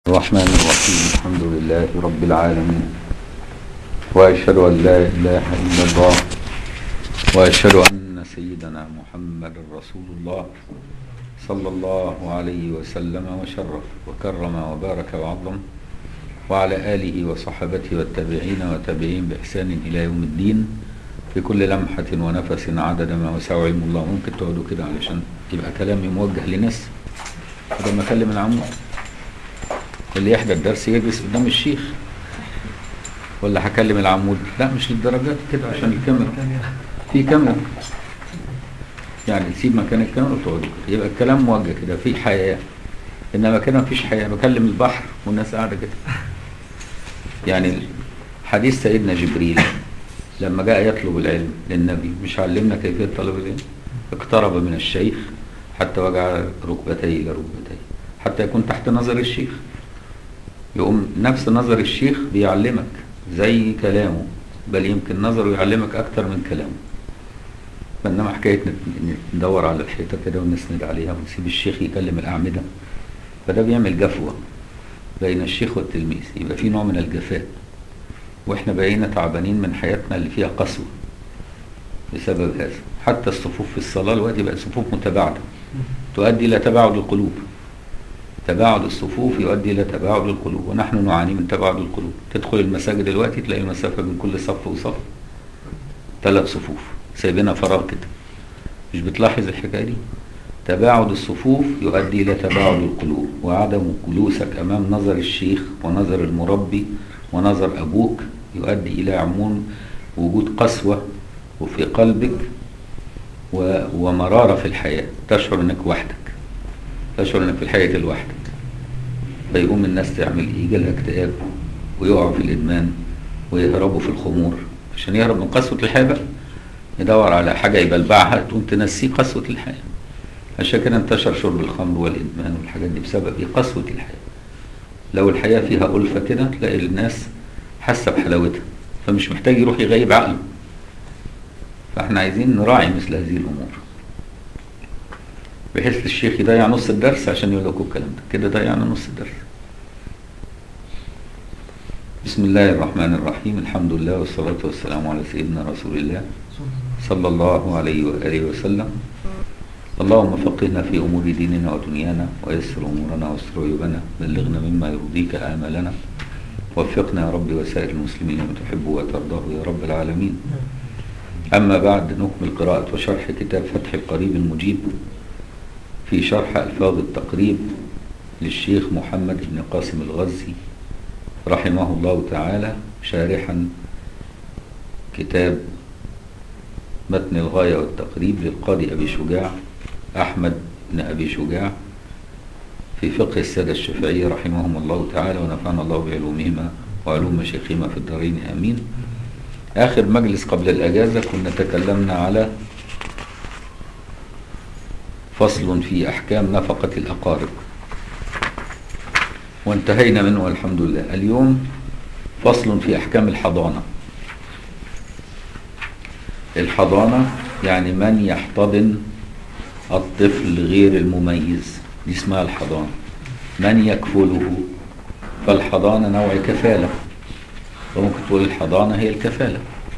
الرحمن الرحيم الحمد لله رب العالمين وأشهد أن لا إله إلا الله وأشهد أن سيدنا محمد رسول الله صلى الله عليه وسلم وشرف وكرم وبارك وعظم وعلى آله وصحبته والتابعين وتابعين بإحسان إلى يوم الدين في كل لمحة ونفس عدد ما وسع علم الله ممكن تقعدوا كده علشان يبقى كلامي موجه لناس بدل ما أكلم العمود اللي يحضر الدرس يجلس قدام الشيخ ولا هكلم العمود لا مش للدرجات كده عشان الكاميرا في كاميرا يعني تسيب مكان الكاميرا وتقعدوا كده يبقى الكلام موجه كده في حياه انما كده مفيش حياه بكلم البحر والناس قاعده كده يعني حديث سيدنا جبريل لما جاء يطلب العلم للنبي مش علمنا كيفيه طلب العلم اقترب من الشيخ حتى وجع ركبتيه الى ركبتيه حتى يكون تحت نظر الشيخ يقوم نفس نظر الشيخ بيعلمك زي كلامه بل يمكن نظره يعلمك اكتر من كلامه بينما حكايه ندور على الحيطه كده ونسند عليها ونسيب الشيخ يكلم الاعمده فده بيعمل جفوه بين الشيخ والتلميذ يبقى في نوع من الجفاء واحنا بقينا تعبانين من حياتنا اللي فيها قسوه بسبب هذا حتى الصفوف في الصلاه دلوقتي بقت صفوف متباعده تؤدي الى تباعد القلوب تباعد الصفوف يؤدي الى تباعد القلوب ونحن نعاني من تباعد القلوب تدخل المساجد دلوقتي تلاقي المسافه بين كل صف وصف ثلاث صفوف سايبينها فراغ كده مش بتلاحظ الحكايه دي تباعد الصفوف يؤدي الى تباعد القلوب وعدم جلوسك امام نظر الشيخ ونظر المربي ونظر ابوك يؤدي الى عموم وجود قسوه وفي قلبك و... ومراره في الحياه تشعر انك وحدك تشعر انك في الحياه لوحدك فيقوم الناس تعمل ايه يجي لها اكتئاب ويقعوا في الادمان ويهربوا في الخمور عشان يهرب من قسوه الحياه بقى يدور على حاجه يبلبعها تقوم تنسيه قسوه الحياه عشان كده انتشر شرب الخمر والادمان والحاجات دي بسبب ايه قسوه الحياه لو الحياه فيها الفه كده تلاقي الناس حاسه بحلاوتها فمش محتاج يروح يغيب عقله فاحنا عايزين نراعي مثل هذه الامور بحيث الشيخ يضيع نص الدرس عشان يقول لكم الكلام ده كده ضيعنا نص الدرس بسم الله الرحمن الرحيم الحمد لله والصلاة والسلام على سيدنا رسول الله صلى الله عليه وآله وسلم اللهم فقهنا في أمور ديننا ودنيانا ويسر أمورنا واستر عيوبنا بلغنا مما يرضيك آمالنا وفقنا يا رب وسائر المسلمين لما تحب وترضاه يا رب العالمين أما بعد نكمل قراءة وشرح كتاب فتح القريب المجيب في شرح ألفاظ التقريب للشيخ محمد بن قاسم الغزي رحمه الله تعالى شارحا كتاب متن الغاية والتقريب للقاضي أبي شجاع أحمد بن أبي شجاع في فقه السادة الشافعية رحمهم الله تعالى ونفعنا الله بعلومهما وعلوم مشايخهما في الدارين آمين آخر مجلس قبل الأجازة كنا تكلمنا على فصل في أحكام نفقة الأقارب وانتهينا منه والحمد لله اليوم فصل في أحكام الحضانة الحضانة يعني من يحتضن الطفل غير المميز دي اسمها الحضانة من يكفله فالحضانة نوع كفالة وممكن تقول الحضانة هي الكفالة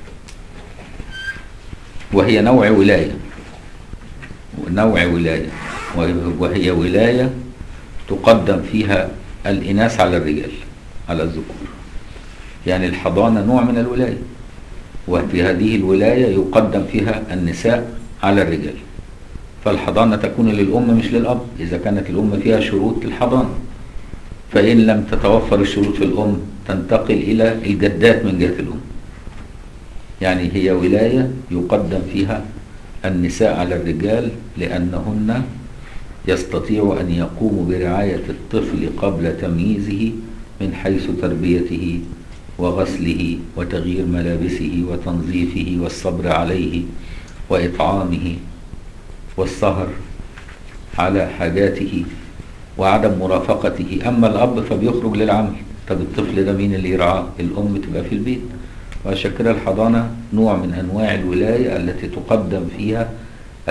وهي نوع ولاية نوع ولاية وهي ولاية تقدم فيها الإناث على الرجال على الذكور يعني الحضانة نوع من الولاية وفي هذه الولاية يقدم فيها النساء على الرجال فالحضانة تكون للأم مش للأب إذا كانت الأم فيها شروط الحضانة فإن لم تتوفر الشروط في الأم تنتقل إلى الجدات من جهة الأم يعني هي ولاية يقدم فيها النساء على الرجال لأنهن يستطيع أن يقوموا برعاية الطفل قبل تمييزه من حيث تربيته وغسله وتغيير ملابسه وتنظيفه والصبر عليه وإطعامه والسهر على حاجاته وعدم مرافقته أما الأب فبيخرج للعمل طب الطفل ده مين اللي يرعاه الأم تبقى في البيت وعشان كده الحضانة نوع من أنواع الولاية التي تقدم فيها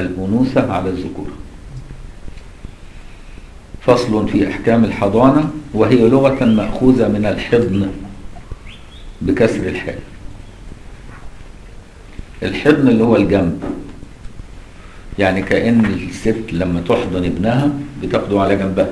الأنوثة على الذكور فصل في أحكام الحضانة وهي لغة مأخوذة من الحضن بكسر الحاء الحضن اللي هو الجنب يعني كأن الست لما تحضن ابنها بتاخده على جنبها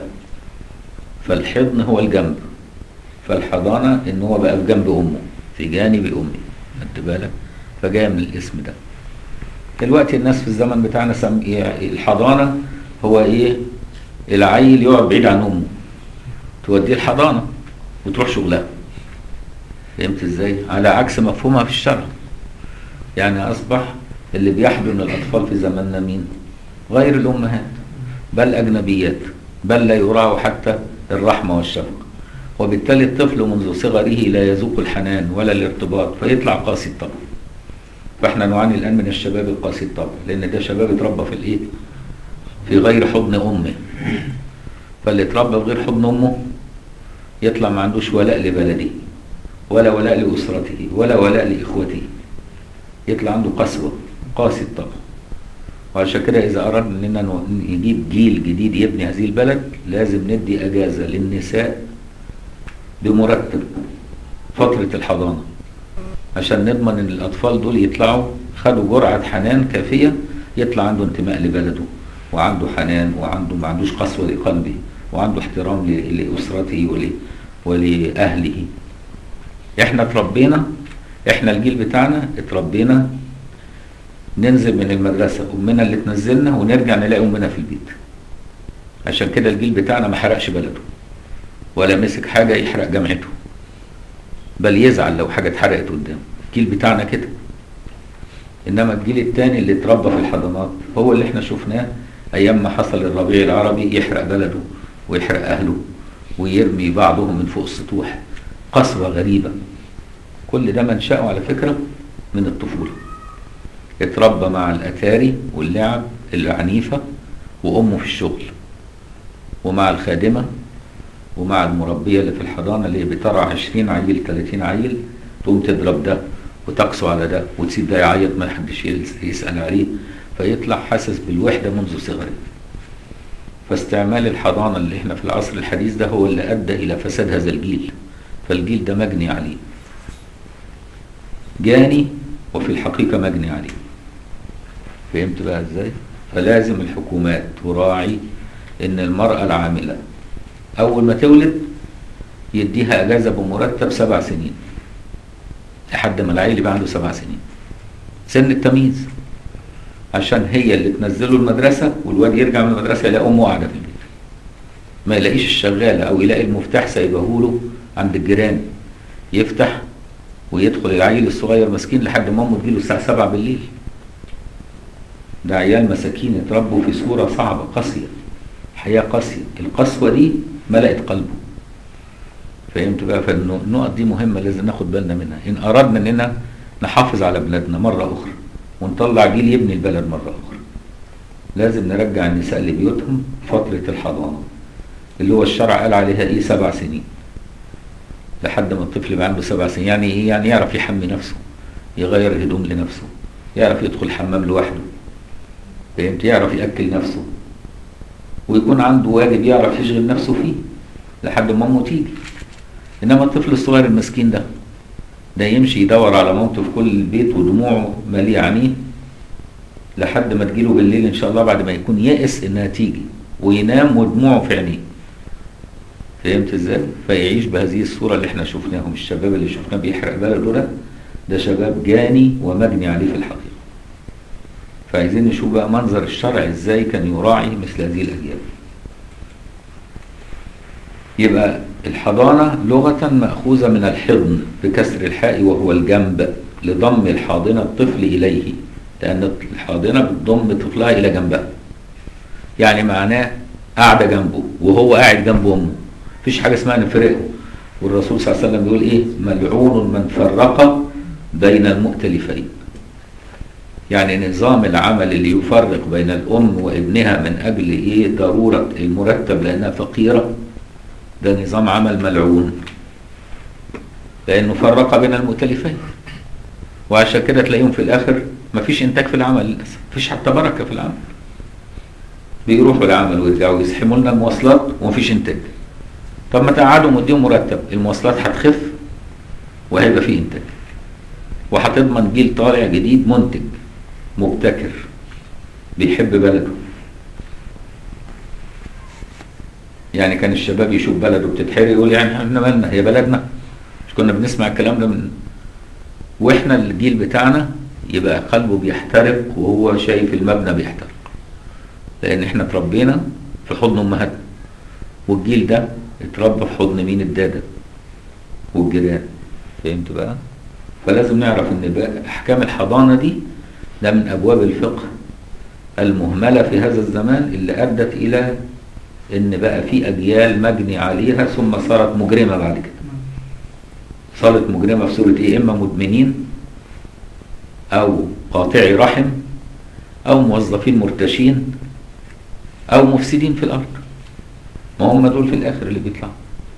فالحضن هو الجنب فالحضانة ان هو بقى في جنب امه في جانب امه خدت بالك فجاء من الاسم ده دلوقتي الناس في الزمن بتاعنا سم... إيه الحضانة هو ايه العيل يقعد بعيد عن امه توديه الحضانة وتروح شغلها فهمت ازاي على عكس مفهومها في الشرع يعني اصبح اللي بيحضن الاطفال في زماننا مين غير الامهات بل اجنبيات بل لا يراعوا حتى الرحمه والشفقه وبالتالي الطفل منذ صغره لا يذوق الحنان ولا الارتباط فيطلع قاسي الطبع فاحنا نعاني الان من الشباب القاسي الطبع لان ده شباب اتربى في الايه في غير حضن امه فاللي اتربى في غير حضن امه يطلع ما عندوش ولاء لبلده ولا ولاء لاسرته ولا ولاء لاخوته يطلع عنده قسوه قاسي الطبع وعشان كده اذا اردنا اننا نجيب جيل جديد يبني هذه البلد لازم ندي اجازه للنساء بمرتب فتره الحضانه عشان نضمن ان الاطفال دول يطلعوا خدوا جرعه حنان كافيه يطلع عنده انتماء لبلده وعنده حنان وعنده ما عندوش قسوه لقلبه وعنده احترام لاسرته ول- ولاهله احنا اتربينا احنا الجيل بتاعنا اتربينا ننزل من المدرسة أمنا اللي تنزلنا ونرجع نلاقي أمنا في البيت عشان كده الجيل بتاعنا ما حرقش بلده ولا مسك حاجة يحرق جامعته بل يزعل لو حاجة اتحرقت قدامه الجيل بتاعنا كده إنما الجيل التاني اللي اتربى في الحضانات هو اللي احنا شفناه أيام ما حصل الربيع العربي يحرق بلده ويحرق أهله ويرمي بعضهم من فوق السطوح قسوة غريبة كل ده منشأه على فكرة من الطفولة اتربى مع الأتاري واللعب العنيفة وأمه في الشغل ومع الخادمة ومع المربية اللي في الحضانة اللي بترعى 20 عيل 30 عيل تقوم تضرب ده وتقسو على ده وتسيب ده يعيط ما حدش يسأل عليه فيطلع حاسس بالوحدة منذ صغره فاستعمال الحضانة اللي احنا في العصر الحديث ده هو اللي أدى إلى فساد هذا الجيل فالجيل ده مجني عليه جاني وفي الحقيقة مجني عليه فهمت بقى ازاي فلازم الحكومات تراعي ان المرأة العاملة اول ما تولد يديها اجازة بمرتب سبع سنين لحد ما العيل يبقى عنده سبع سنين سن التمييز عشان هي اللي تنزله المدرسة والواد يرجع من المدرسة يلاقي امه قاعدة في البيت ما يلاقيش الشغالة او يلاقي المفتاح سايبهوله عند الجيران يفتح ويدخل العيل الصغير مسكين لحد ما امه تجيله الساعة 7 بالليل ده عيال مساكين اتربوا في صورة صعبة قاسية حياة قاسية القسوة دي ملأت قلبه فهمت بقى فالنقط دي مهمة لازم ناخد بالنا منها إن أردنا إننا نحافظ على بلادنا مرة أخرى ونطلع جيل يبني البلد مرة أخرى لازم نرجع النساء لبيوتهم فترة الحضانة اللي هو الشرع قال عليها إيه سبع سنين لحد ما الطفل يبقى عنده سبع سنين يعني إيه يعني يعرف يحمي نفسه يغير الهدوم لنفسه يعرف يدخل الحمام لوحده فهمت يعرف ياكل نفسه ويكون عنده واجب يعرف يشغل نفسه فيه لحد ما امه تيجي انما الطفل الصغير المسكين ده ده يمشي يدور على مامته في كل البيت ودموعه ماليه عينيه لحد ما تجيله بالليل ان شاء الله بعد ما يكون يائس انها تيجي وينام ودموعه في عينيه فهمت ازاي؟ فيعيش بهذه الصوره اللي احنا شفناهم الشباب اللي شفناه بيحرق بلده ده ده شباب جاني ومجني عليه في الحقيقه فعايزين نشوف بقى منظر الشرع ازاي كان يراعي مثل هذه الاجيال يبقى الحضانة لغة مأخوذة من الحضن بكسر الحاء وهو الجنب لضم الحاضنة الطفل إليه لأن الحاضنة بتضم طفلها إلى جنبها يعني معناه قاعدة جنبه وهو قاعد جنب أمه مفيش حاجة اسمها نفرقه والرسول صلى الله عليه وسلم بيقول إيه ملعون من فرق بين المؤتلفين يعني نظام العمل اللي يفرق بين الأم وابنها من أجل إيه ضرورة المرتب لأنها فقيرة ده نظام عمل ملعون لأنه فرق بين المؤتلفين وعشان كده تلاقيهم في الآخر مفيش إنتاج في العمل للأسف مفيش حتى بركة في العمل بيروحوا العمل ويرجعوا يزحموا لنا المواصلات ومفيش إنتاج طب ما تقعدهم واديهم مرتب المواصلات هتخف وهيبقى فيه انتاج وهتضمن جيل طالع جديد منتج مبتكر بيحب بلده يعني كان الشباب يشوف بلده بتتحرق يقول يعني احنا مالنا هي بلدنا مش كنا بنسمع الكلام ده من واحنا الجيل بتاعنا يبقى قلبه بيحترق وهو شايف المبنى بيحترق لان احنا اتربينا في حضن امهاتنا والجيل ده اتربى في حضن مين الداده والجيران فهمت بقى فلازم نعرف ان بقى احكام الحضانه دي ده من ابواب الفقه المهمله في هذا الزمان اللي ادت الى ان بقى في اجيال مجني عليها ثم صارت مجرمه بعد كده صارت مجرمه في صوره ايه اما مدمنين او قاطعي رحم او موظفين مرتشين او مفسدين في الارض ما هم دول في الاخر اللي بيطلعوا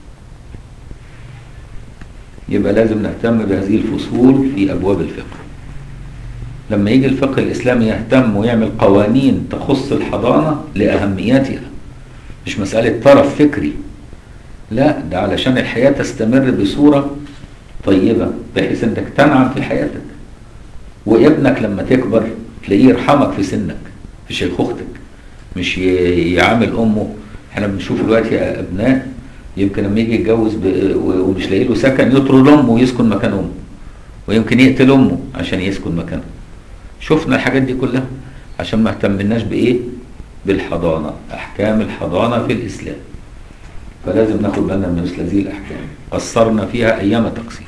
يبقى لازم نهتم بهذه الفصول في ابواب الفقه لما يجي الفقه الاسلامي يهتم ويعمل قوانين تخص الحضانه لاهميتها مش مساله طرف فكري لا ده علشان الحياه تستمر بصوره طيبه بحيث انك تنعم في حياتك وابنك لما تكبر تلاقيه يرحمك في سنك في شيخوختك مش ي- يعامل امه احنا بنشوف دلوقتي ابناء يمكن لما يجي يتجوز ب- و- ومش لاقي له سكن يطرد امه ويسكن مكان امه ويمكن يقتل امه عشان يسكن مكانها شفنا الحاجات دي كلها عشان ما اهتمناش بايه بالحضانه احكام الحضانه في الاسلام فلازم ناخد بالنا من مثل هذه الاحكام قصرنا فيها ايام تقصير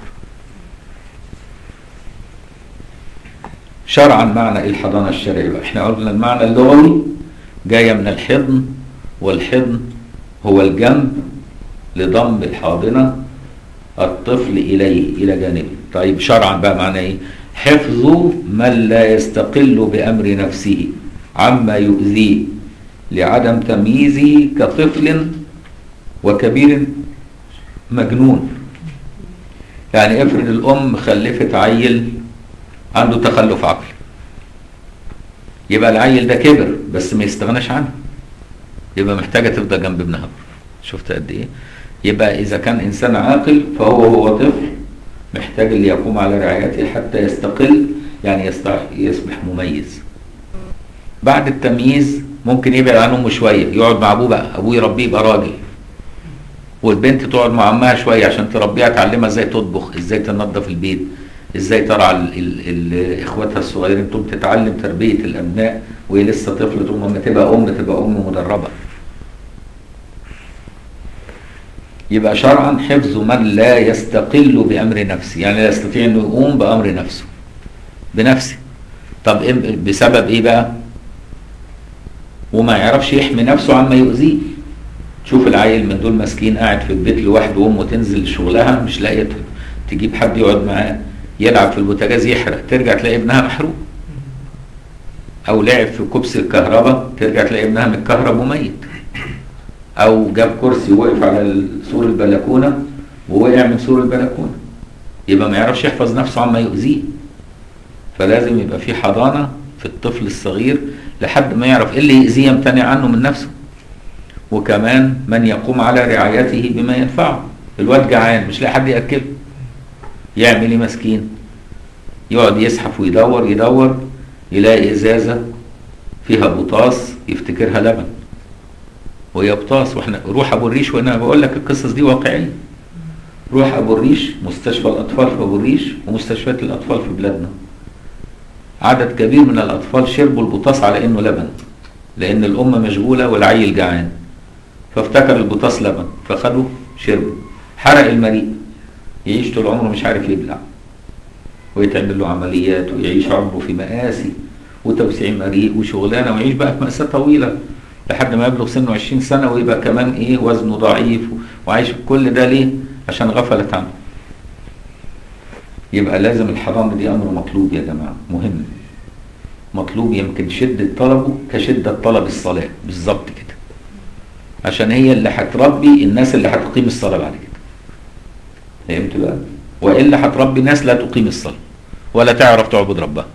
شرعا معنى ايه الحضانه الشرعي بقى احنا قلنا المعنى اللغوي جايه من الحضن والحضن هو الجنب لضم الحاضنه الطفل اليه الى جانبه طيب شرعا بقى معنى ايه حفظ من لا يستقل بامر نفسه عما يؤذيه لعدم تمييزه كطفل وكبير مجنون يعني افرض الام خلفت عيل عنده تخلف عقلي يبقى العيل ده كبر بس ما يستغناش عنه يبقى محتاجه تفضل جنب ابنها شفت قد ايه يبقى اذا كان انسان عاقل فهو هو طفل محتاج اللي يقوم على رعايته حتى يستقل يعني يستح- يصبح مميز بعد التمييز ممكن يبعد عن امه شويه يقعد مع ابوه بقى ابوه يربيه يبقى راجل والبنت تقعد مع امها شويه عشان تربيها تعلمها ازاي تطبخ ازاي تنظف البيت ازاي ترعى ال- ال- ال- اخواتها الصغيرين تقوم تتعلم تربيه الابناء وهي لسه طفل تقوم لما تبقى ام تبقى ام مدربه يبقى شرعا حفظ من لا يستقل بامر نفسه يعني لا يستطيع انه يقوم بامر نفسه بنفسه طب إم- بسبب ايه بقى وما يعرفش يحمي نفسه عما يؤذيه تشوف العيل من دول مسكين قاعد في البيت لوحده وامه تنزل شغلها مش لاقيه ت- تجيب حد يقعد معاه يلعب في البوتاجاز يحرق ترجع تلاقي ابنها محروق او لعب في كبس الكهرباء ترجع تلاقي ابنها متكهرب وميت او جاب كرسي ووقف على سور البلكونه ووقع من سور البلكونه يبقى ما يعرفش يحفظ نفسه عما يؤذيه فلازم يبقى في حضانه في الطفل الصغير لحد ما يعرف ايه اللي يأذيه يمتنع عنه من نفسه وكمان من يقوم على رعايته بما ينفعه الواد جعان مش لاقي حد ياكله يعمل ايه مسكين يقعد يزحف ويدور يدور يلاقي ازازه فيها بوتاص يفتكرها لبن وهي بوتاص واحنا روح ابو الريش وانا بقول لك القصص دي واقعيه روح ابو الريش مستشفى الاطفال في ابو الريش ومستشفيات الاطفال في بلادنا عدد كبير من الاطفال شربوا البوتاص على انه لبن لان الام مشغوله والعيل جعان فافتكر البوتاص لبن فخدوه شربوا حرق المريء يعيش طول عمره مش عارف يبلع ويتعمل له عمليات ويعيش عمره في مآسي وتوسيع مريء وشغلانه ويعيش بقى في مأساة طويله لحد ما يبلغ سنه 20 سنه ويبقى كمان ايه وزنه ضعيف وعايش كل ده ليه؟ عشان غفلت عنه. يبقى لازم الحرام دي امر مطلوب يا جماعه مهم. مطلوب يمكن شده طلبه كشده طلب الصلاه بالظبط كده. عشان هي اللي هتربي الناس اللي هتقيم الصلاه بعد كده. فهمت بقى؟ والا هتربي ناس لا تقيم الصلاه ولا تعرف تعبد ربها.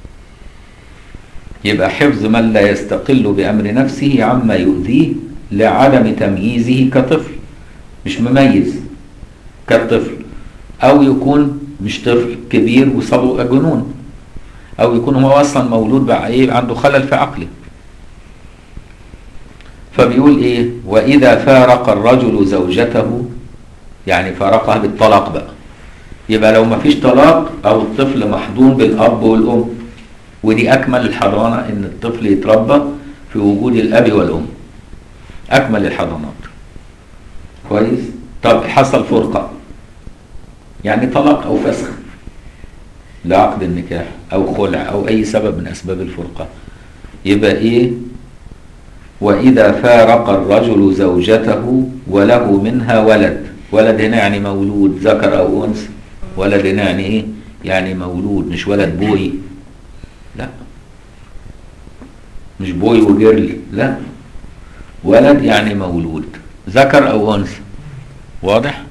يبقى حفظ من لا يستقل بأمر نفسه عما يؤذيه لعدم تمييزه كطفل مش مميز كالطفل او يكون مش طفل كبير وصابه جنون او يكون هو اصلا مولود بقى ايه عنده خلل في عقله فبيقول ايه واذا فارق الرجل زوجته يعني فارقها بالطلاق بقى يبقى لو ما فيش طلاق او الطفل محضون بالاب والام ودي اكمل الحضانه ان الطفل يتربى في وجود الاب والام اكمل الحضانات كويس طب حصل فرقه يعني طلاق او فسخ لعقد النكاح او خلع او اي سبب من اسباب الفرقه يبقى ايه واذا فارق الرجل زوجته وله منها ولد ولد هنا يعني مولود ذكر او انثى ولد هنا يعني ايه يعني مولود مش ولد بوي لا مش بوي وجيرل لا ولد يعني مولود ذكر او انثى واضح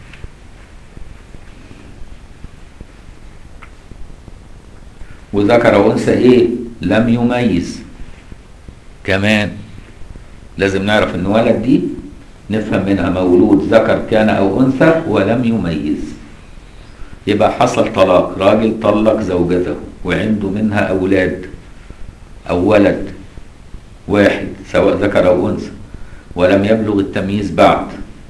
وذكر وانثى ايه لم يميز كمان لازم نعرف ان ولد دي نفهم منها مولود ذكر كان او انثى ولم يميز يبقى حصل طلاق راجل طلق زوجته وعنده منها اولاد او ولد واحد سواء ذكر او انثى ولم يبلغ التمييز بعد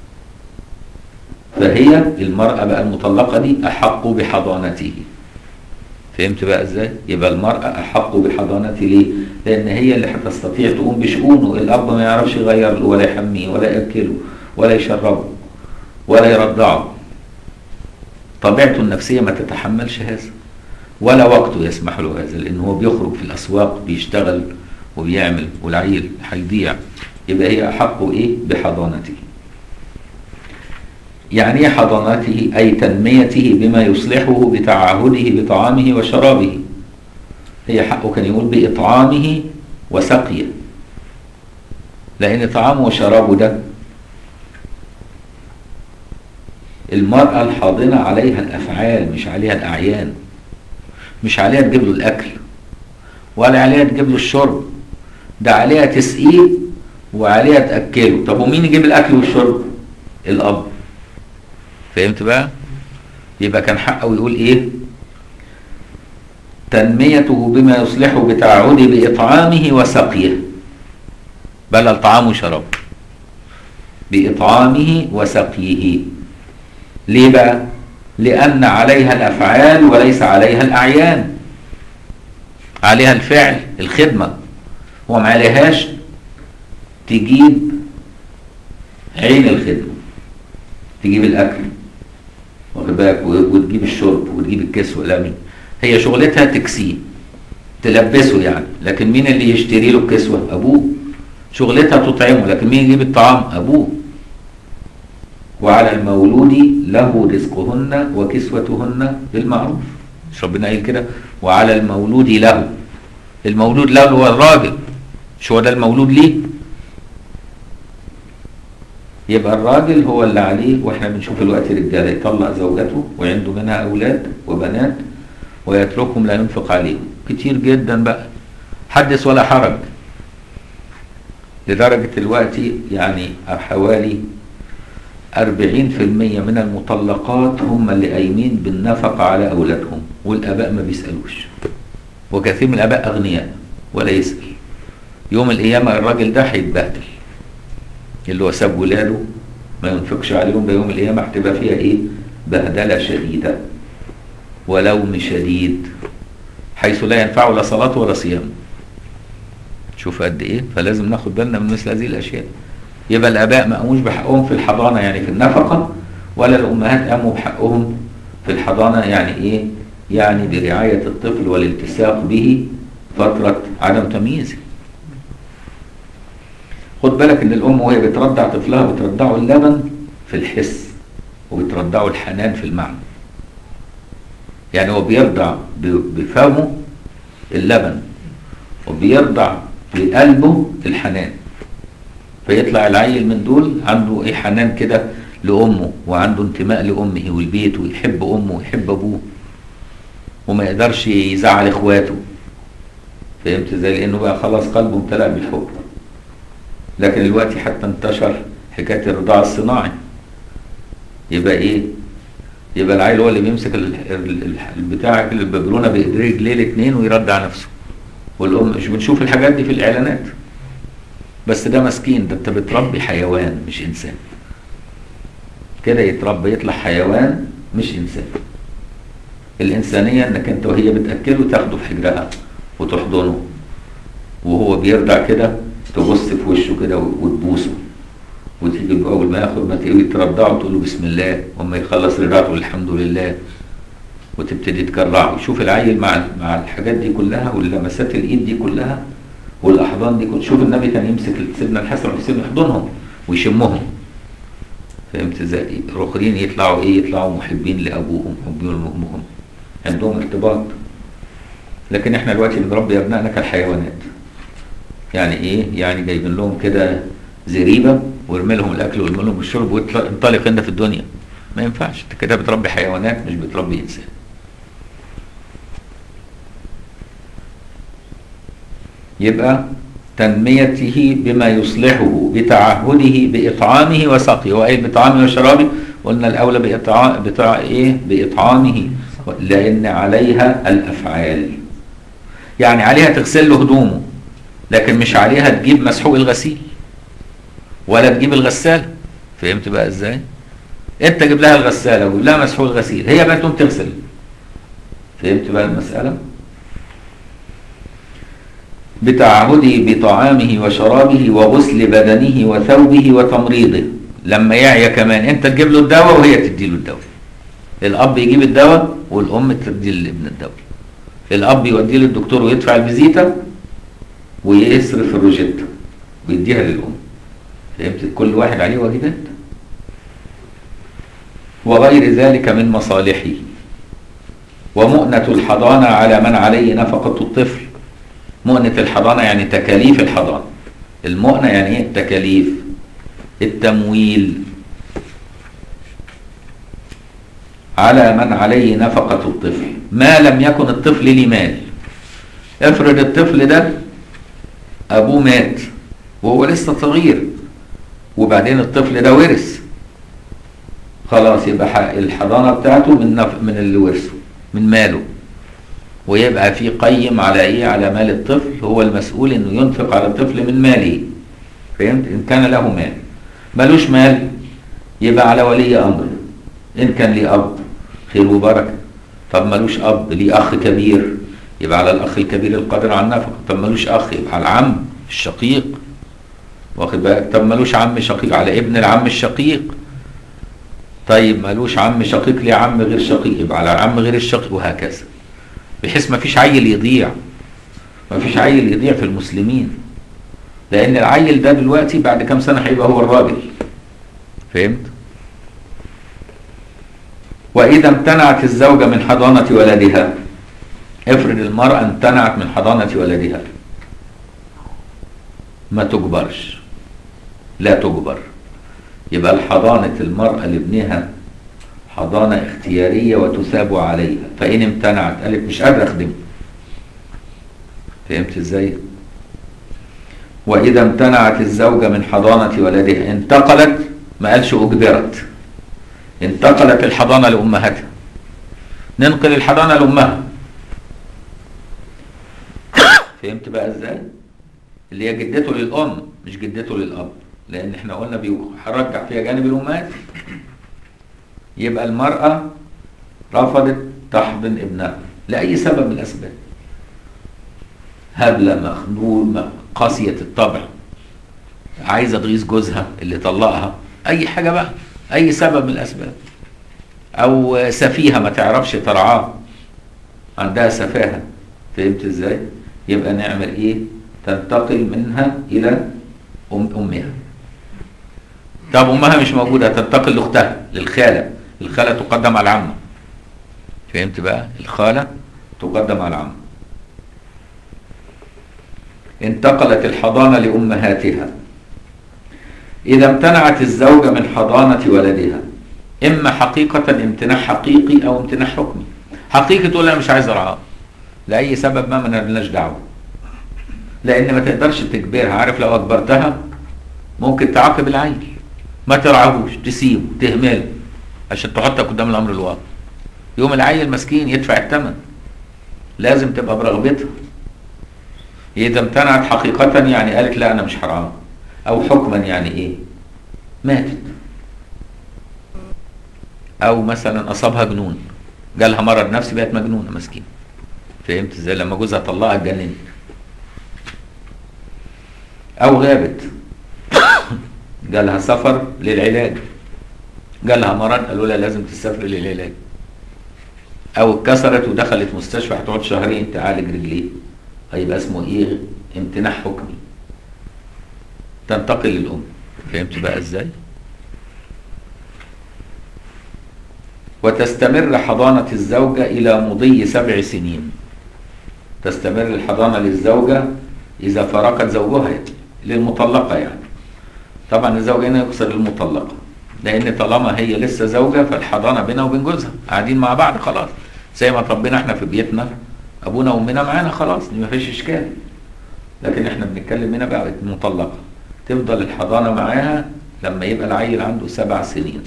فهي المرأة بقى المطلقة دي أحق بحضانته فهمت بقى ازاي؟ يبقى المرأة أحق بحضانته ليه؟ لأن هي اللي هتستطيع تقوم بشؤونه، الأب ما يعرفش يغير له ولا يحميه ولا يأكله ولا يشربه ولا يرضعه. طبيعته النفسية ما تتحملش هذا. ولا وقته يسمح له هذا لأن هو بيخرج في الأسواق بيشتغل وبيعمل والعيل هيضيع. يبقى هي أحق إيه؟ بحضانته. يعني ايه حضانته أي تنميته بما يصلحه بتعهده بطعامه وشرابه هي حقه كان يقول بإطعامه وسقيه لأن طعامه وشرابه ده المرأة الحاضنة عليها الأفعال مش عليها الأعيان مش عليها تجيب له الأكل ولا عليها تجيب له الشرب ده عليها تسقيه وعليها تأكله طب ومين يجيب الأكل والشرب الأب فهمت بقى يبقى كان حقه يقول ايه تنميته بما يصلحه بتعهده بإطعامه وسقيه بل الطعام وشراب بإطعامه وسقيه ليه بقى لأن عليها الأفعال وليس عليها الأعيان عليها الفعل الخدمة هو ما عليهاش تجيب عين الخدمة تجيب الأكل واخد بالك وتجيب الشرب وتجيب الكسوة لا مين هي شغلتها تكسيه تلبسه يعني لكن مين اللي يشتري له الكسوة أبوه شغلتها تطعمه لكن مين يجيب الطعام أبوه وعلى المولود له رزقهن وكسوتهن بالمعروف مش ربنا قايل كده وعلى المولود له المولود له هو الراجل مش هو ده المولود ليه يبقى الراجل هو اللي عليه واحنا بنشوف الوقت رجاله يطلق زوجته وعنده منها اولاد وبنات ويتركهم لا ينفق عليهم كتير جدا بقى حدث ولا حرج لدرجة الوقت يعني حوالي أربعين في المية من المطلقات هم اللي قايمين بالنفقة على أولادهم والآباء ما بيسألوش وكثير من الآباء أغنياء ولا يسأل يوم القيامة الراجل ده هيتبهدل اللي هو ساب ولاده ما ينفقش عليهم ده يوم القيامة هتبقى فيها ايه بهدلة شديدة ولوم شديد حيث لا ينفع لا صلاة ولا صيام شوف قد ايه فلازم ناخد بالنا من مثل هذه الاشياء يبقى الاباء ما قاموش بحقهم في الحضانة يعني في النفقة ولا الامهات قاموا بحقهم في الحضانة يعني ايه يعني برعاية الطفل والالتصاق به فترة عدم تمييزه خد بالك ان الام وهي بترضع طفلها بترضعه اللبن في الحس وبترضعه الحنان في المعنى يعني هو بيرضع بفمه اللبن وبيرضع بقلبه الحنان فيطلع العيل من دول عنده ايه حنان كده لامه وعنده انتماء لامه والبيت ويحب امه ويحب ابوه وما يقدرش يزعل اخواته فهمت ازاي لانه بقى خلاص قلبه امتلأ بالحب لكن دلوقتي حتى انتشر حكايه الرضاعه الصناعي يبقى ايه يبقى العيل هو اللي بيمسك ال- ال- ال- البتاع كده الببرونه بايديه رجليه الاثنين ويردع نفسه والام مش بنشوف الحاجات دي في الاعلانات بس ده مسكين ده انت بتربي حيوان مش انسان كده يتربى يطلع حيوان مش انسان الانسانيه انك انت وهي بتاكله تاخده في حجرها وتحضنه وهو بيرضع كده تبص في وشه كده وتبوسه وتيجي اول ما ياخد ما تيجي ترضعه تقول له بسم الله واما يخلص رضاعته تقول الحمد لله وتبتدي تكرعه شوف العيل مع مع الحاجات دي كلها واللمسات الايد دي كلها والاحضان دي كلها شوف النبي كان يمسك سيدنا الحسن والحسين يحضنهم ويشمهم فهمت ازاي الاخرين يطلعوا ايه يطلعوا محبين لابوهم محبين لامهم عندهم ارتباط لكن احنا دلوقتي بنربي ابنائنا كالحيوانات يعني ايه يعني جايبين لهم كده زريبه وارمي لهم الاكل وارمي لهم الشرب وانطلق انت في الدنيا ما ينفعش انت كده بتربي حيوانات مش بتربي انسان يبقى تنميته بما يصلحه بتعهده بإطعامه وسقيه وأي بإطعامه وشرابه قلنا الأولى بإطعام بتاع إيه بإطعامه لأن عليها الأفعال يعني عليها تغسل له هدومه لكن مش عليها تجيب مسحوق الغسيل ولا تجيب الغسالة فهمت بقى ازاي انت جيب لها الغسالة وجيب لها مسحوق الغسيل هي بقى تقوم تغسل فهمت بقى المسألة بتعهده بطعامه وشرابه وغسل بدنه وثوبه وتمريضه لما يعيا كمان انت تجيب له الدواء وهي تدي له الدواء الاب يجيب الدواء والام تدي للابن الدواء الاب يوديه للدكتور ويدفع الفيزيتا ويصرف الروجيتا ويديها للام فهمت كل واحد عليه واجبات وغير ذلك من مصالحه ومؤنة الحضانة على من عليه نفقة الطفل مؤنة الحضانة يعني تكاليف الحضانة المؤنة يعني ايه التكاليف التمويل على من عليه نفقة الطفل ما لم يكن الطفل ليه مال افرض الطفل ده ابوه مات وهو لسه صغير وبعدين الطفل ده ورث خلاص يبقى الحضانة بتاعته من نف... من اللي ورثه من ماله ويبقى في قيم على ايه على مال الطفل هو المسؤول انه ينفق على الطفل من ماله فهمت ان كان له مال ملوش مال يبقى على ولي امر ان كان ليه اب خير وبركه طب ملوش اب ليه اخ كبير يبقى على الاخ الكبير القادر على النفقه طب ملوش اخ يبقى على العم الشقيق واخد بالك طب ملوش عم شقيق على ابن العم الشقيق طيب ملوش عم شقيق ليه عم غير شقيق يبقى على العم غير الشقيق وهكذا بحيث ما فيش عيل يضيع ما فيش عيل يضيع في المسلمين لان العيل ده دلوقتي بعد كام سنه هيبقى هو الراجل فهمت واذا امتنعت الزوجه من حضانه ولدها افرض المراه امتنعت من حضانه ولدها ما تجبرش لا تجبر يبقى الحضانه المراه لابنها حضانة اختيارية وتثاب عليها فإن امتنعت قالت مش قادرة أخدمه فهمت إزاي؟ وإذا امتنعت الزوجة من حضانة ولدها انتقلت ما قالش أجبرت انتقلت الحضانة لأمهاتها ننقل الحضانة لأمها فهمت بقى إزاي؟ اللي هي جدته للأم مش جدته للأب لأن احنا قلنا بيرجع فيها جانب الأمهات يبقى المرأة رفضت تحضن ابنها لأي سبب من الأسباب هبلة مخنوق قاسية الطبع عايزة تغيظ جوزها اللي طلقها أي حاجة بقى أي سبب من الأسباب أو سفيهة ما تعرفش ترعاه عندها سفاهة فهمت إزاي؟ يبقى نعمل إيه؟ تنتقل منها إلى أم أمها طب أمها مش موجودة تنتقل لأختها للخالة الخالة تقدم على العمة فهمت بقى الخالة تقدم على العمة انتقلت الحضانة لأمهاتها إذا امتنعت الزوجة من حضانة ولدها إما حقيقة امتناع حقيقي أو امتناع حكمي حقيقي تقول أنا مش عايز أرعاه لأي سبب ما مالناش دعوة لأن ما تقدرش تجبرها عارف لو أجبرتها ممكن تعاقب العيل ما ترعاهوش تسيبه تهمله عشان تحطك قدام الامر الواقع يوم العيل مسكين يدفع الثمن لازم تبقى برغبتها اذا امتنعت حقيقة يعني قالت لا انا مش حرام او حكما يعني ايه ماتت او مثلا اصابها جنون جالها مرض نفسي بقت مجنونه مسكينه فهمت ازاي لما جوزها طلقها اتجننت او غابت جالها سفر للعلاج جالها مرض قالوا لها لازم تسافر للعلاج او اتكسرت ودخلت مستشفى هتقعد شهرين تعالج رجليه هيبقى اسمه ايه امتناع حكمي تنتقل للام فهمت بقى ازاي وتستمر حضانة الزوجة إلى مضي سبع سنين تستمر الحضانة للزوجة إذا فرقت زوجها للمطلقة يعني طبعا الزوجة هنا يقصد المطلقة لأن طالما هي لسه زوجة فالحضانة بينها وبين جوزها قاعدين مع بعض خلاص زي ما ربنا احنا في بيتنا أبونا وأمنا معانا خلاص ما فيش إشكال لكن احنا بنتكلم هنا بقى مطلقة تفضل الحضانة معاها لما يبقى العيل عنده سبع سنين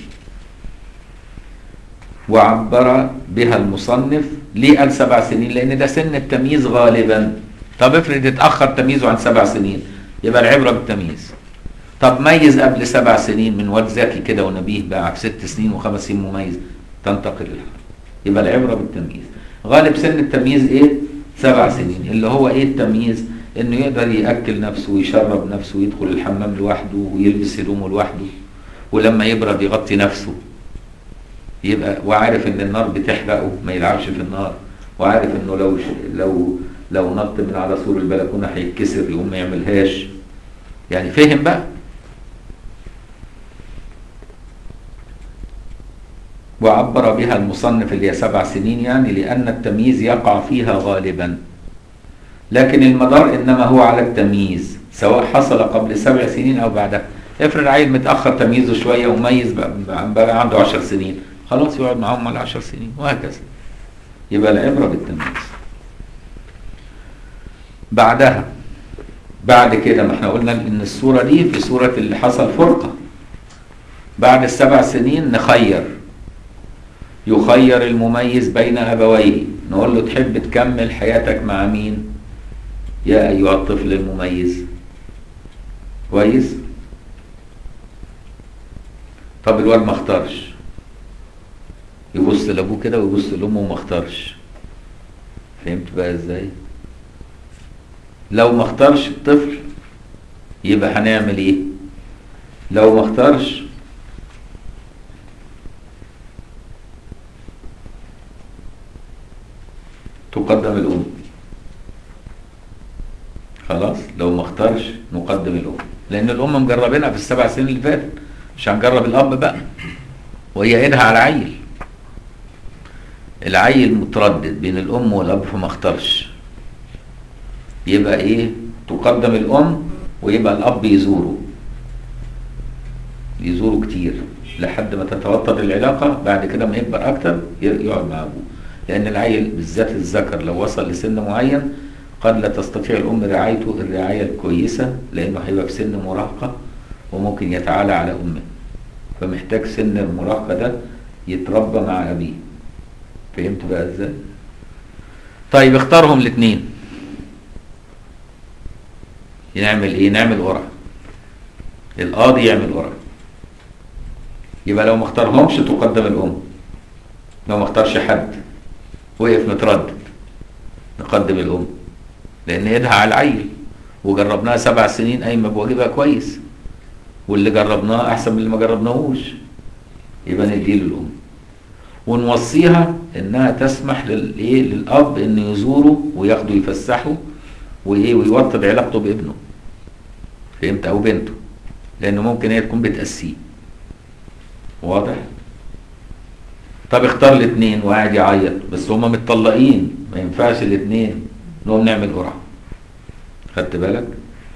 وعبر بها المصنف ليه قال سبع سنين لان ده سن التمييز غالبا طب افرض اتاخر تمييزه عن سبع سنين يبقى العبره بالتمييز طب ميز قبل سبع سنين من واد ذكي كده ونبيه بقى في ست سنين وخمس سنين مميز تنتقل الحرب يبقى العبره بالتمييز غالب سن التمييز ايه سبع سنين اللي هو ايه التمييز انه يقدر ياكل نفسه ويشرب نفسه ويدخل الحمام لوحده ويلبس هدومه لوحده ولما يبرد يغطي نفسه يبقى وعارف ان النار بتحرقه ما يلعبش في النار وعارف انه لو لو لو نط من على سور البلكونه هيتكسر يقوم ما يعملهاش يعني فهم بقى وعبر بها المصنف اللي هي سبع سنين يعني لأن التمييز يقع فيها غالبا لكن المدار إنما هو على التمييز سواء حصل قبل سبع سنين أو بعدها افرض عيل متأخر تمييزه شوية وميز بقى, بقى عنده عشر سنين خلاص يقعد معاهم على عشر سنين وهكذا يبقى العبرة بالتمييز بعدها بعد كده ما احنا قلنا ان الصورة دي في صورة اللي حصل فرقة بعد السبع سنين نخير يخير المميز بين أبويه نقول له تحب تكمل حياتك مع مين يا أيها الطفل المميز كويس طب الواد ما اختارش يبص لابوه كده ويبص لامه وما اختارش فهمت بقى ازاي لو ما اختارش الطفل يبقى هنعمل ايه لو ما اختارش تقدم الام خلاص لو ما اختارش نقدم الام لان الام مجربينها في السبع سنين اللي فاتت مش هنجرب الاب بقى وهي ايدها على عيل العيل متردد بين الام والاب فما اختارش يبقى ايه تقدم الام ويبقى الاب يزوره يزوره كتير لحد ما تتوطد العلاقة بعد كده ما يكبر اكتر يقعد مع ابوه لان العيل بالذات الذكر لو وصل لسن معين قد لا تستطيع الام رعايته الرعاية الكويسة لانه هيبقى في سن مراهقة وممكن يتعالى على امه فمحتاج سن المراهقة ده يتربى مع ابيه فهمت بقى ازاي طيب اختارهم الاثنين نعمل ايه نعمل قرعه القاضي يعمل قرعه يبقى لو ما اختارهمش تقدم الام لو ما اختارش حد وقف متردد نقدم الام لان ايدها على العيل وجربناها سبع سنين قايمه بواجبها كويس واللي جربناه احسن من اللي ما جربناهوش يبقى نديله الام ونوصيها انها تسمح للايه للاب ان يزوره وياخده يفسحه وايه ويوطد علاقته بابنه فهمت او بنته لانه ممكن هي تكون بتاسيه واضح طب اختار الاثنين وقاعد يعيط بس هما متطلقين ما ينفعش الاثنين نقوم نعمل قرعه خدت بالك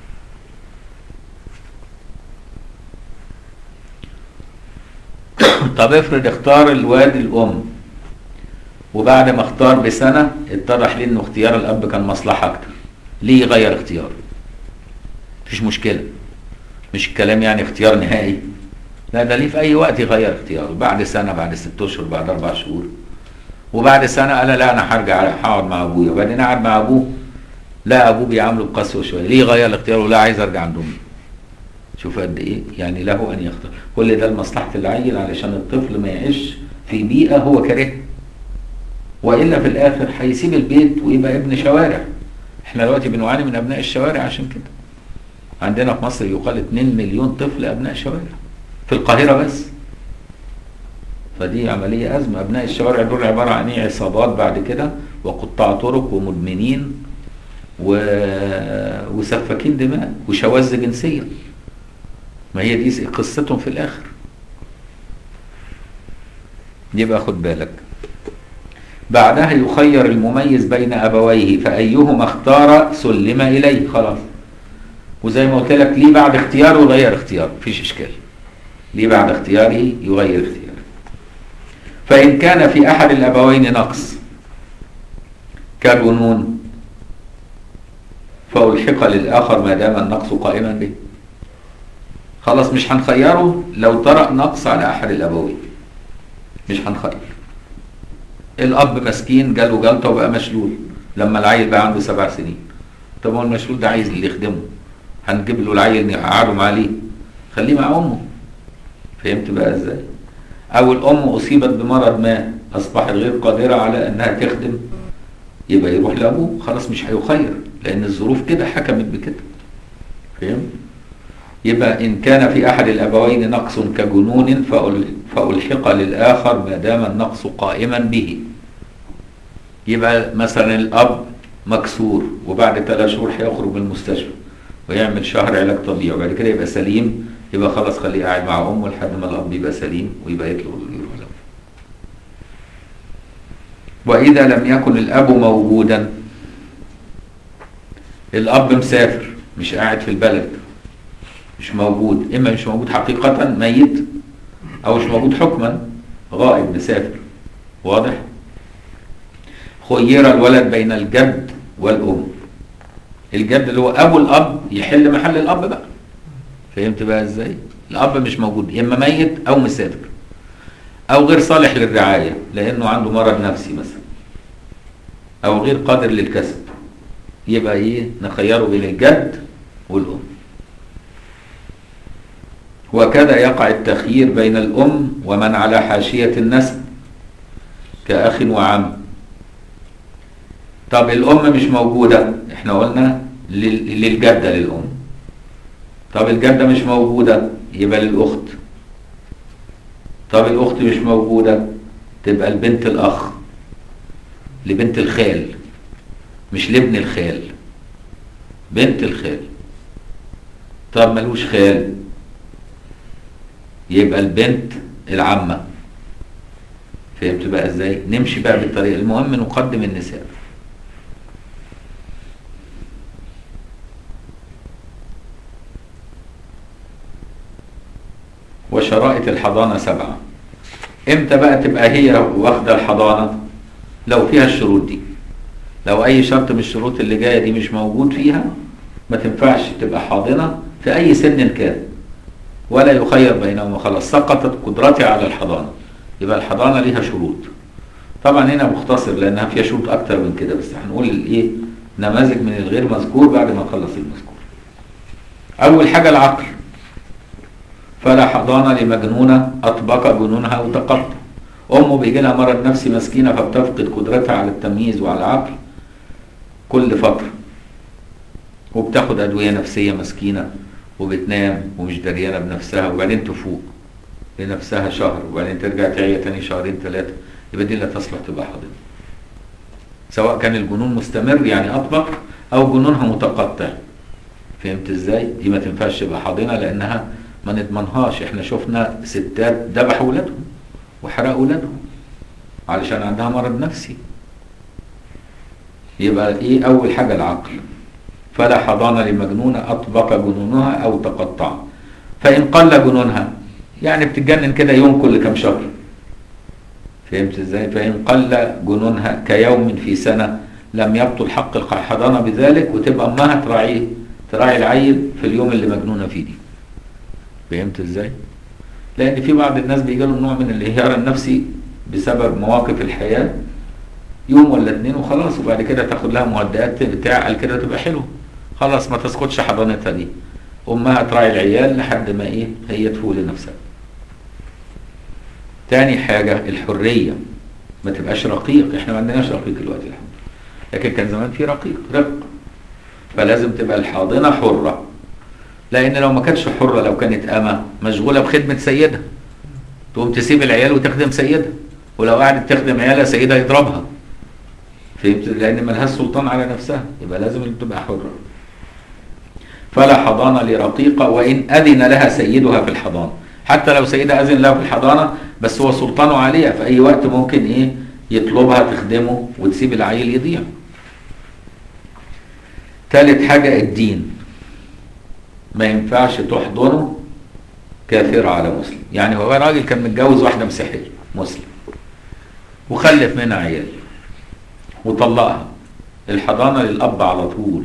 طب افرض اختار الواد الام وبعد ما اختار بسنه اتضح لي انه اختيار الاب كان مصلحه اكتر ليه يغير اختياره مفيش مشكله مش الكلام يعني اختيار نهائي لا ده ليه في اي وقت يغير اختياره بعد سنه بعد ست اشهر بعد اربع شهور وبعد سنه قال لا انا هرجع هقعد مع ابويا وبعدين قعد مع ابوه لا ابوه بيعامله بقسوه شويه ليه غير اختياره لا عايز ارجع عند امي شوف قد ايه يعني له ان يختار كل ده لمصلحه العيل علشان الطفل ما يعيش في بيئه هو كارهها والا في الاخر هيسيب البيت ويبقى ابن شوارع احنا دلوقتي بنعاني من ابناء الشوارع عشان كده عندنا في مصر يقال 2 مليون طفل ابناء شوارع في القاهره بس فدي عمليه ازمه ابناء الشوارع دول عباره عن ايه عصابات بعد كده وقطاع طرق ومدمنين و... وسفاكين دماء وشواذ جنسيه ما هي دي قصتهم في الاخر يبقى خد بالك بعدها يخير المميز بين ابويه فايهما اختار سلم اليه خلاص وزي ما قلت لك ليه بعد اختياره يغير اختياره مفيش اشكال ليه بعد اختياره يغير اختياره فان كان في احد الابوين نقص كالجنون فالحق للاخر ما دام النقص قائما به خلاص مش هنخيره لو طرأ نقص على احد الابوين مش هنخير الاب مسكين جاله جلطه وبقى مشلول لما العيل بقى عنده سبع سنين طب هو المشلول ده عايز اللي يخدمه هنجيب له العيل نقعده معاه ليه خليه مع امه فهمت بقى ازاي او الام اصيبت بمرض ما اصبحت غير قادره على انها تخدم يبقى يروح لابوه خلاص مش هيخير لان الظروف كده حكمت بكده فهمت يبقى إن كان في أحد الأبوين نقص كجنون فألحق للآخر ما دام النقص قائما به يبقى مثلا الأب مكسور وبعد ثلاث شهور هيخرج من المستشفى ويعمل شهر علاج طبيعي وبعد كده يبقى سليم يبقى خلاص خليه قاعد مع أمه لحد ما الأب يبقى سليم ويبقى يطلع يروح له وإذا لم يكن الأب موجودا الأب مسافر مش قاعد في البلد مش موجود اما مش موجود حقيقة ميت او مش موجود حكما غائب مسافر واضح خير الولد بين الجد والام الجد اللي هو ابو الاب يحل محل الاب بقى فهمت بقى ازاي الاب مش موجود اما ميت او مسافر او غير صالح للرعاية لانه عنده مرض نفسي مثلا او غير قادر للكسب يبقى ايه نخيره بين الجد والام وكذا يقع التخيير بين الأم ومن على حاشية النسب كأخ وعم طب الأم مش موجودة احنا قلنا للجدة للأم طب الجدة مش موجودة يبقى للأخت طب الأخت مش موجودة تبقى البنت الأخ لبنت الخال مش لابن الخال بنت الخال طب ملوش خال يبقى البنت العمة فهمت بقى ازاي نمشي بقى بالطريقة المهم نقدم النساء وشرائط الحضانة سبعة امتى بقى تبقى هي واخدة الحضانة لو فيها الشروط دي لو اي شرط من الشروط اللي جاية دي مش موجود فيها ما تنفعش تبقى حاضنة في اي سن كان ولا يخير بينهما خلاص سقطت قدرتي على الحضانة يبقى الحضانة ليها شروط طبعا هنا مختصر لانها فيها شروط اكتر من كده بس هنقول الايه نماذج من الغير مذكور بعد ما نخلص المذكور اول حاجة العقل فلا حضانة لمجنونة اطبق جنونها وتقطع امه بيجي لها مرض نفسي مسكينة فبتفقد قدرتها على التمييز وعلى العقل كل فترة وبتاخد ادوية نفسية مسكينة وبتنام ومش دريانه بنفسها وبعدين تفوق لنفسها شهر وبعدين ترجع تعيا تاني شهرين ثلاثه يبقى دي لا تصلح تبقى حاضنه. سواء كان الجنون مستمر يعني اطبق او جنونها متقطع. فهمت ازاي؟ دي ما تنفعش تبقى حاضنه لانها ما نضمنهاش احنا شفنا ستات ذبحوا اولادهم وحرقوا اولادهم علشان عندها مرض نفسي. يبقى ايه اول حاجه العقل. فلا حضانة لمجنونة أطبق جنونها أو تقطع فإن قل جنونها يعني بتتجنن كده يوم كل كم شهر فهمت ازاي فإن قل جنونها كيوم في سنة لم يبطل حق الحضانة بذلك وتبقى أمها تراعيه تراعي العيل في اليوم اللي مجنونة فيه دي فهمت ازاي لان في بعض الناس بيجي لهم نوع من الانهيار النفسي بسبب مواقف الحياه يوم ولا اتنين وخلاص وبعد كده تاخد لها مهدئات بتاع كده تبقى حلوه خلاص ما تسقطش حضانتها دي امها تراعي العيال لحد ما ايه هي تفوق لنفسها تاني حاجة الحرية ما تبقاش رقيق احنا ما عندناش رقيق دلوقتي الحمد لله لكن كان زمان في رقيق رق فلازم تبقى الحاضنة حرة لان لو ما كانتش حرة لو كانت أمة مشغولة بخدمة سيدها تقوم تسيب العيال وتخدم سيدها ولو قعدت تخدم عيالها سيدها يضربها فهمت لان ملهاش سلطان على نفسها يبقى لازم تبقى حرة فلا حضانة لرقيقة وإن أذن لها سيدها في الحضانة حتى لو سيدها أذن لها في الحضانة بس هو سلطانه عليها في أي وقت ممكن إيه يطلبها تخدمه وتسيب العيل يضيع ثالث حاجة الدين ما ينفعش تحضنه كافرة على مسلم يعني هو راجل كان متجوز واحدة مسيحية مسلم وخلف منها عيال وطلقها الحضانة للأب على طول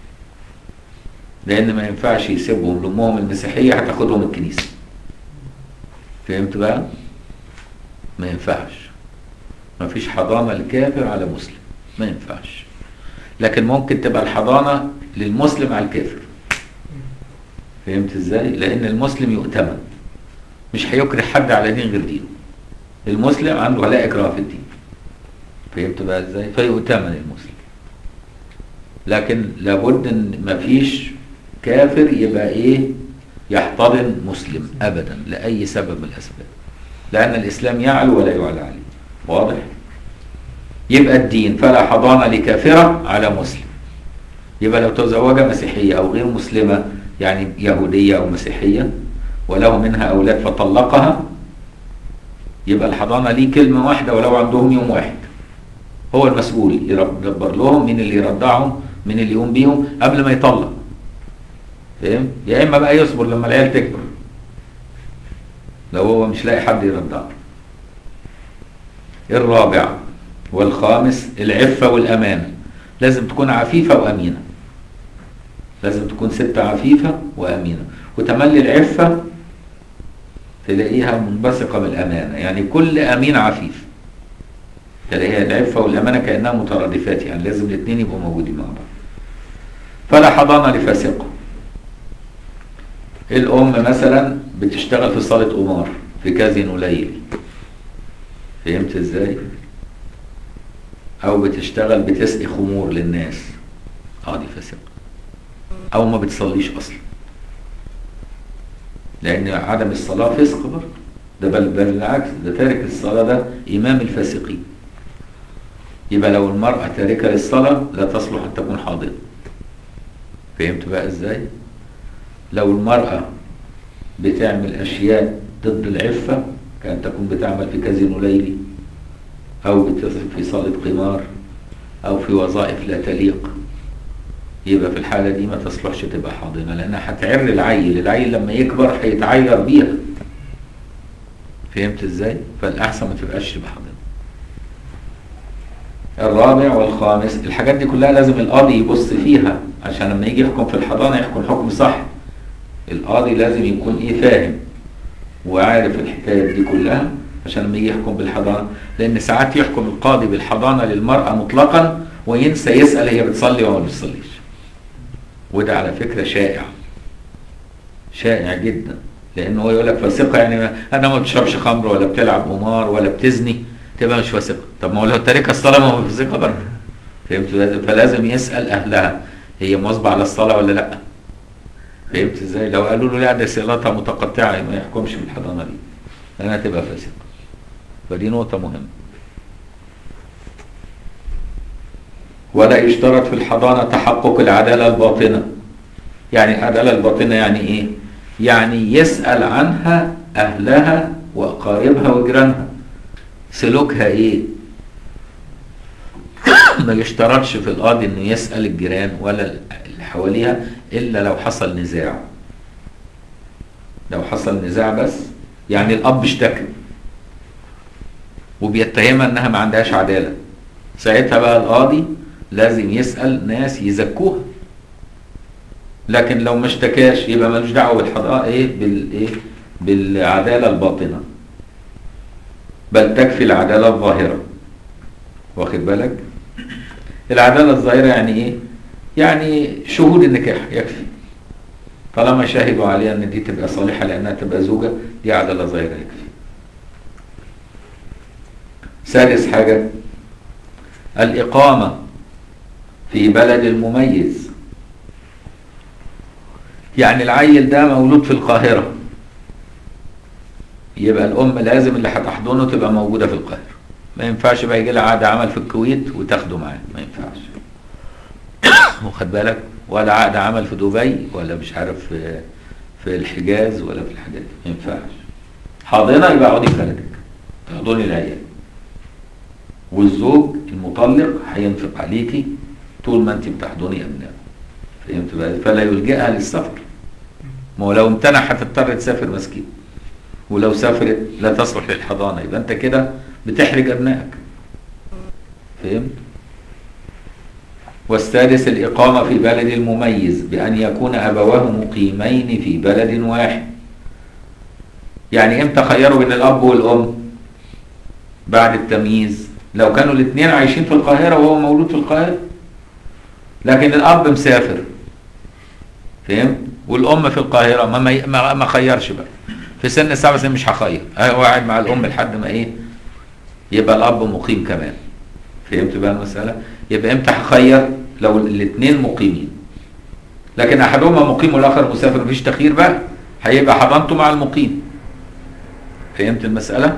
لأن ما ينفعش يسيبهم لأمهم المسيحية هتاخدهم الكنيسة فهمت بقى؟ ما ينفعش ما فيش حضانة لكافر على مسلم ما ينفعش لكن ممكن تبقى الحضانة للمسلم على الكافر فهمت ازاي؟ لأن المسلم يؤتمن مش هيكره حد على دين غير دينه المسلم عنده لا إكراه في الدين فهمت بقى ازاي؟ فيؤتمن المسلم لكن لابد ان مفيش كافر يبقى ايه يحتضن مسلم ابدا لاي سبب من الاسباب لان الاسلام يعلو ولا يعلى عليه واضح يبقى الدين فلا حضانه لكافره على مسلم يبقى لو تزوج مسيحيه او غير مسلمه يعني يهوديه او مسيحيه وله منها اولاد فطلقها يبقى الحضانه ليه كلمه واحده ولو عندهم يوم واحد هو المسؤول يدبر لهم مين اللي يرضعهم مين اللي يقوم بيهم قبل ما يطلق فاهم يا اما بقى يصبر لما العيال تكبر لو هو مش لاقي حد يرضعه الرابع والخامس العفة والأمانة لازم تكون عفيفة وأمينة لازم تكون ست عفيفة وأمينة وتملي العفة تلاقيها منبثقة من الأمانة يعني كل أمين عفيف تلاقيها العفة والأمانة كأنها مترادفات يعني لازم الاثنين يبقوا موجودين مع بعض فلا حضانة لفاسقة الأم مثلا بتشتغل في صالة قمار في كازينو ليلي فهمت ازاي؟ أو بتشتغل بتسقي خمور للناس اه دي فاسقة أو ما بتصليش أصلا لأن عدم الصلاة فسق برضه ده بل بل بالعكس ده تارك الصلاة ده إمام الفاسقين يبقى لو المرأة تاركة للصلاة لا تصلح أن تكون حاضنة فهمت بقى ازاي؟ لو المرأة بتعمل أشياء ضد العفة كأن تكون بتعمل في كازينو ليلي أو بتصرف في صالة قمار أو في وظائف لا تليق يبقى في الحالة دي ما تصلحش تبقى حاضنة لأنها هتعر العيل العيل لما يكبر هيتعير بيها فهمت ازاي؟ فالأحسن ما تبقاش تبقى حاضنة الرابع والخامس الحاجات دي كلها لازم القاضي يبص فيها عشان لما يجي يحكم في الحضانة يحكم حكم صح القاضي لازم يكون ايه فاهم وعارف الحكاية دي كلها عشان لما يجي يحكم بالحضانة لأن ساعات يحكم القاضي بالحضانة للمرأة مطلقا وينسى يسأل هي بتصلي ولا ما بتصليش وده على فكرة شائع شائع جدا لأنه هو يقول لك فاسقة يعني أنا ما بتشربش خمر ولا بتلعب قمار ولا بتزني تبقى مش فاسقة طب ما هو لو تاركها الصلاة ما هو فاسقة برضه فهمت فلازم يسأل أهلها هي مواظبة على الصلاة ولا لأ فهمت ازاي لو قالوا له لا ده صلاتها متقطعة ما يحكمش بالحضانة دي لأنها تبقى فاسقة فدي نقطة مهمة ولا يشترط في الحضانة تحقق العدالة الباطنة يعني العدالة الباطنة يعني ايه يعني يسأل عنها أهلها وأقاربها وجيرانها سلوكها ايه ما يشترطش في القاضي انه يسأل الجيران ولا اللي حواليها الا لو حصل نزاع لو حصل نزاع بس يعني الاب اشتكى وبيتهمها انها ما عندهاش عداله ساعتها بقى القاضي لازم يسال ناس يزكوها لكن لو ما اشتكاش يبقى ملوش دعوه بالحضاره ايه بالايه بالعدالة الباطنة بل تكفي العدالة الظاهرة واخد بالك العدالة الظاهرة يعني ايه يعني شهود النكاح يكفي طالما شهدوا عليها ان دي تبقى صالحة لانها تبقى زوجة دي عدالة ظاهرة يكفي سادس حاجة الإقامة في بلد المميز يعني العيل ده مولود في القاهرة يبقى الأم لازم اللي هتحضنه تبقى موجودة في القاهرة ما ينفعش بقى يجي لها عقد عمل في الكويت وتاخده معاه ما ينفعش واخد بالك ولا عقد عمل في دبي ولا مش عارف في, في الحجاز ولا في الحاجات دي ما ينفعش حاضنه يبقى اقعدي في بلدك تحضني العيال والزوج المطلق هينفق عليكي طول ما انت بتحضني ابنائه فهمت بقى فلا يلجئها للسفر ما هو لو امتنع هتضطر تسافر مسكين ولو سافرت لا تصلح للحضانه يبقى انت كده بتحرج ابنائك فهمت والسادس الإقامة في بلد المميز بأن يكون أبواه مقيمين في بلد واحد يعني امتى خيروا بين الأب والأم بعد التمييز لو كانوا الاثنين عايشين في القاهرة وهو مولود في القاهرة لكن الأب مسافر فهمت والأم في القاهرة ما ما, ما خيرش بقى في سن سبع سنين مش هخير هو قاعد مع الأم لحد ما إيه يبقى الأب مقيم كمان فهمت بقى المسألة يبقى امتى هخير لو الاثنين مقيمين لكن احدهما مقيم والاخر مسافر مفيش تخيير بقى هيبقى حضانته مع المقيم فهمت المسألة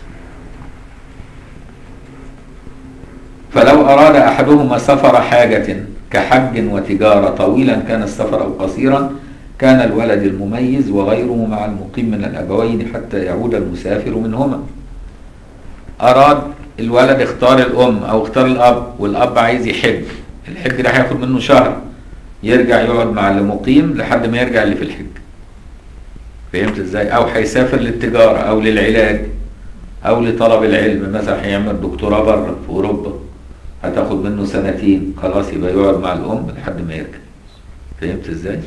فلو أراد أحدهما سفر حاجة كحج وتجارة طويلا كان السفر أو قصيرا كان الولد المميز وغيره مع المقيم من الأبوين حتى يعود المسافر منهما أراد الولد اختار الام او اختار الاب والاب عايز يحج الحج ده هياخد منه شهر يرجع يقعد مع المقيم لحد ما يرجع اللي في الحج فهمت ازاي او هيسافر للتجاره او للعلاج او لطلب العلم مثلا هيعمل دكتوراه بره في اوروبا هتاخد منه سنتين خلاص يبقى يقعد مع الام لحد ما يرجع فهمت ازاي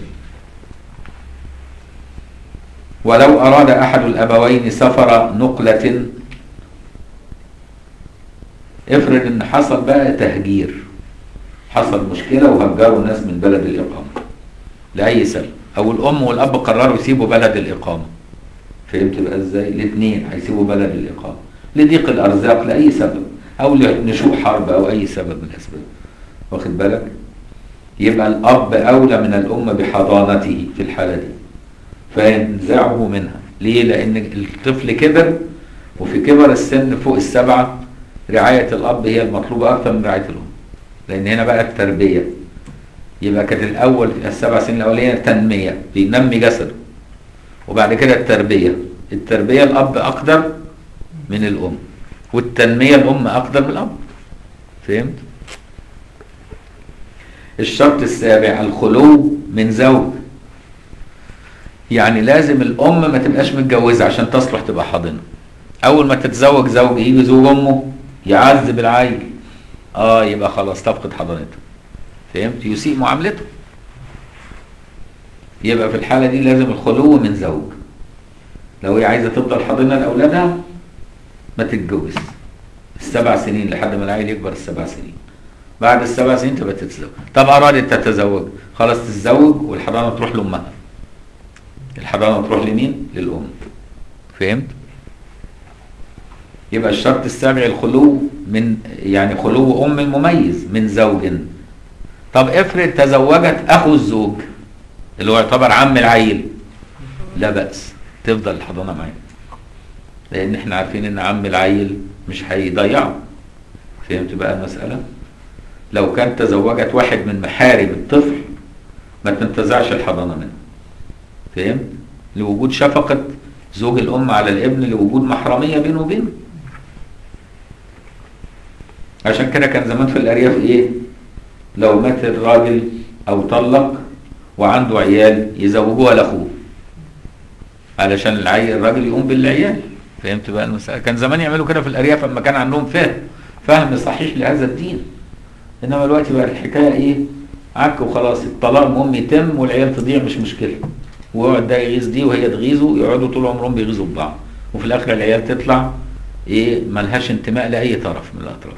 ولو اراد احد الابوين سفر نقله افرض ان حصل بقى تهجير حصل مشكلة وهجروا ناس من بلد الإقامة لأي سبب أو الأم والأب قرروا يسيبوا بلد الإقامة فهمت بقى إزاي؟ الاثنين هيسيبوا بلد الإقامة لضيق الأرزاق لأي سبب أو لنشوء حرب أو أي سبب من الأسباب واخد بالك؟ يبقى الأب أولى من الأم بحضانته في الحالة دي فينزعه منها ليه؟ لأن الطفل كبر وفي كبر السن فوق السبعة رعاية الأب هي المطلوبة أكثر من رعاية الأم لأن هنا بقى التربية يبقى كانت الأول السبع سنين الأولية تنمية بينمي جسده وبعد كده التربية التربية الأب أقدر من الأم والتنمية الأم أقدر من الأب فهمت؟ الشرط السابع الخلو من زوج يعني لازم الأم ما تبقاش متجوزة عشان تصلح تبقى حاضنة أول ما تتزوج زوج يجي زوج أمه يعذب العيل اه يبقى خلاص تفقد حضانته فهمت يسيء معاملته يبقى في الحالة دي لازم الخلو من زوج لو هي عايزة تفضل حاضنة لأولادها ما تتجوز السبع سنين لحد ما العيل يكبر السبع سنين بعد السبع سنين تبقى تتزوج طب أرادت تتزوج خلاص تتزوج والحضانة تروح لأمها الحضانة تروح لمين؟ للأم فهمت؟ يبقى الشرط السابع الخلو من يعني خلو ام المميز من زوج طب افرض تزوجت اخو الزوج اللي هو يعتبر عم العيل لا بأس تفضل الحضانة معاه لان احنا عارفين ان عم العيل مش هيضيعه فهمت بقى المسألة لو كانت تزوجت واحد من محارم الطفل ما تنتزعش الحضانة منه فهمت لوجود شفقة زوج الأم على الابن لوجود محرمية بينه وبينه عشان كده كان زمان في الأرياف إيه لو مات الراجل أو طلق وعنده عيال يزوجوها لأخوه علشان العيل الراجل يقوم بالعيال فهمت بقى المسألة كان زمان يعملوا كده في الأرياف أما كان عندهم فهم فهم صحيح لهذا الدين إنما دلوقتي بقى الحكاية إيه عك وخلاص الطلاق المهم يتم والعيال تضيع مش مشكلة ويقعد ده يغيظ دي وهي تغيظه يقعدوا طول عمرهم بيغيظوا ببعض وفي الاخر العيال تطلع ايه ملهاش انتماء لاي طرف من الاطراف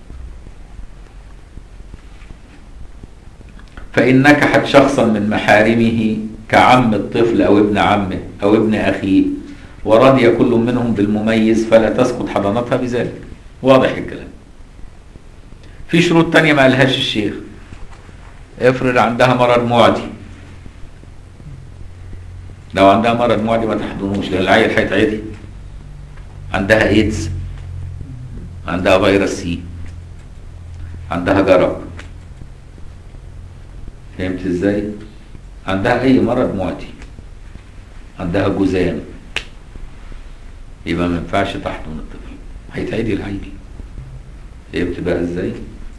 فإن نكحت شخصا من محارمه كعم الطفل أو ابن عمه أو ابن أخيه ورضي كل منهم بالمميز فلا تسقط حضانتها بذلك واضح الكلام في شروط تانية ما قالهاش الشيخ افرض عندها مرض معدي لو عندها مرض معدي ما تحضنوش لان العيل هيتعدي عندها ايدز عندها فيروس سي عندها جرب فهمت ازاي عندها اي مرض معدي عندها جذام يبقى ما ينفعش تحضن الطفل هيتعدي العيل فهمت بقى ازاي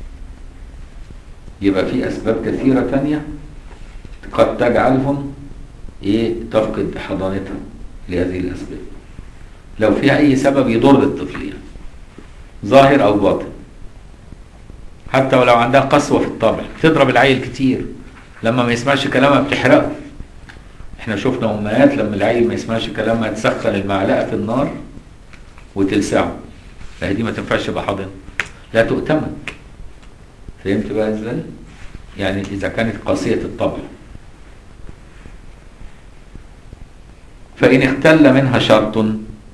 يبقى في اسباب كثيره تانية قد تجعلهم ايه تفقد حضانتها لهذه الاسباب لو فيها اي سبب يضر الطفل يعني ظاهر او باطن حتى ولو عندها قسوه في الطبع تضرب العيل كتير لما ما يسمعش كلامها بتحرقه احنا شفنا امهات لما العيل ما يسمعش كلامها تسخن المعلقه في النار وتلسعه فهي دي ما تنفعش يبقى حاضنه لا تؤتمن فهمت بقى ازاي يعني اذا كانت قاسيه الطبع فان اختل منها شرط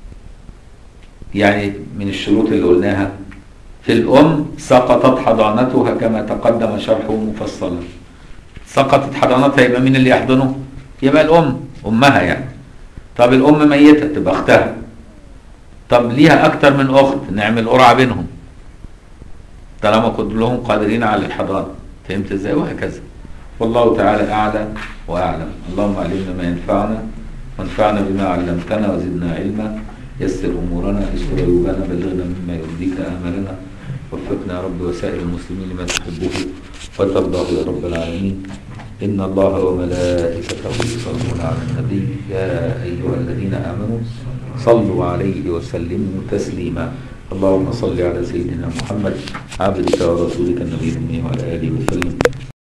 يعني من الشروط اللي قلناها في الام سقطت حضانتها كما تقدم شرحه مفصلا سقطت حضانتها يبقى مين اللي يحضنه يبقى الام امها يعني طب الام ميته تبقى اختها طب ليها اكتر من اخت نعمل قرعه بينهم طالما كلهم قادرين على الحضانه فهمت ازاي وهكذا والله تعالى اعلى واعلم اللهم علمنا ما ينفعنا وانفعنا بما علمتنا وزدنا علما يسر امورنا استر عيوبنا بلغنا مما يرضيك املنا وفقنا يا رب وسائر المسلمين لما تحبه وترضاه يا رب العالمين إن الله وملائكته يصلون على النبي يا أيها الذين آمنوا صلوا عليه وسلموا تسليما اللهم صل على سيدنا محمد عبدك ورسولك النبي الأمي وعلى آله وسلم